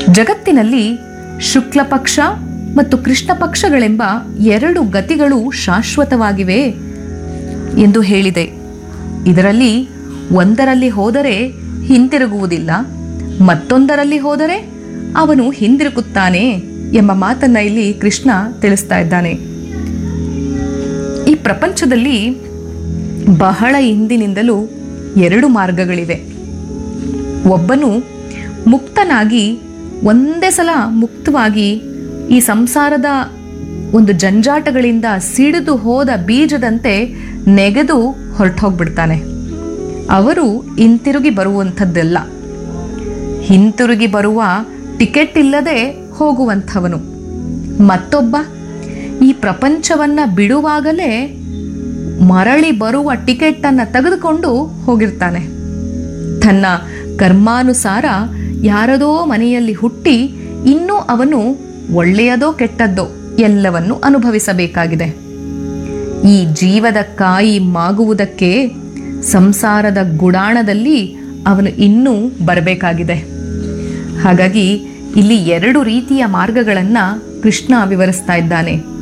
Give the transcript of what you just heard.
ಜಗತ್ತಿನಲ್ಲಿ ಶುಕ್ಲ ಪಕ್ಷ ಮತ್ತು ಕೃಷ್ಣ ಪಕ್ಷಗಳೆಂಬ ಎರಡು ಗತಿಗಳು ಶಾಶ್ವತವಾಗಿವೆ ಎಂದು ಹೇಳಿದೆ ಇದರಲ್ಲಿ ಒಂದರಲ್ಲಿ ಹೋದರೆ ಹಿಂತಿರುಗುವುದಿಲ್ಲ ಮತ್ತೊಂದರಲ್ಲಿ ಹೋದರೆ ಅವನು ಹಿಂದಿರುಗುತ್ತಾನೆ ಎಂಬ ಮಾತನ್ನ ಇಲ್ಲಿ ಕೃಷ್ಣ ತಿಳಿಸ್ತಾ ಇದ್ದಾನೆ ಈ ಪ್ರಪಂಚದಲ್ಲಿ ಬಹಳ ಹಿಂದಿನಿಂದಲೂ ಎರಡು ಮಾರ್ಗಗಳಿವೆ ಒಬ್ಬನು ಮುಕ್ತನಾಗಿ ಒಂದೇ ಸಲ ಮುಕ್ತವಾಗಿ ಈ ಸಂಸಾರದ ಒಂದು ಜಂಜಾಟಗಳಿಂದ ಸಿಡಿದು ಹೋದ ಬೀಜದಂತೆ ನೆಗೆದು ಹೊರಟೋಗ್ಬಿಡ್ತಾನೆ ಅವರು ಹಿಂತಿರುಗಿ ಬರುವಂಥದ್ದೆಲ್ಲ ಹಿಂತಿರುಗಿ ಬರುವ ಟಿಕೆಟ್ ಇಲ್ಲದೆ ಹೋಗುವಂಥವನು ಮತ್ತೊಬ್ಬ ಈ ಪ್ರಪಂಚವನ್ನ ಬಿಡುವಾಗಲೇ ಮರಳಿ ಬರುವ ಟಿಕೆಟನ್ನು ತೆಗೆದುಕೊಂಡು ಹೋಗಿರ್ತಾನೆ ತನ್ನ ಕರ್ಮಾನುಸಾರ ಯಾರದೋ ಮನೆಯಲ್ಲಿ ಹುಟ್ಟಿ ಇನ್ನೂ ಅವನು ಒಳ್ಳೆಯದೋ ಕೆಟ್ಟದ್ದೋ ಎಲ್ಲವನ್ನು ಅನುಭವಿಸಬೇಕಾಗಿದೆ ಈ ಜೀವದ ಕಾಯಿ ಮಾಗುವುದಕ್ಕೆ ಸಂಸಾರದ ಗುಡಾಣದಲ್ಲಿ ಅವನು ಇನ್ನೂ ಬರಬೇಕಾಗಿದೆ ಹಾಗಾಗಿ ಇಲ್ಲಿ ಎರಡು ರೀತಿಯ ಮಾರ್ಗಗಳನ್ನು ಕೃಷ್ಣ ವಿವರಿಸ್ತಾ ಇದ್ದಾನೆ